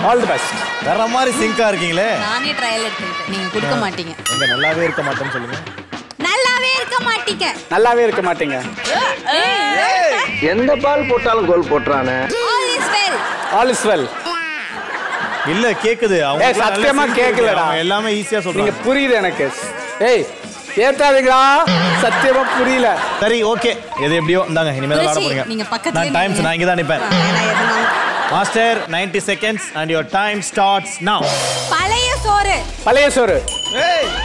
All the best வேற மாதிரி சிங்கா இருக்கீங்களே நானே ட்ரையல் எடுத்துக்கிட்டேன் நீங்க கொடுக்க மாட்டீங்க எங்க நல்லாவே இருக்க மாட்டேன்னு சொல்லுங்க நல்லாவே இருக்க மாட்டீங்க நல்லாவே இருக்க மாட்டீங்க எந்த பால் போட்டாலும் கோல் போட்டுறானே all is well all is well இல்ல கேக்குது அவங்க ஏய், சத்தியமா கேக்கலடா. எல்லாமே ஈஸியா நீங்க சொல்றீங்க புரியுது எனக்கு ஏய் ஏத்தாதீங்களா சத்தியமா புரியல சரி ஓகே எது எப்படியோ இந்தாங்க இனிமேல் விளையாட துளசி, போறீங்க நீங்க பக்கத்துல நான் டைம்ஸ் நில்லுங்க. நான் இங்க தான் நிப்பேன் வேணாம், எதுனாலும். Master 90 seconds and your time starts now பழைய சோறு பழைய சோறு ஏய்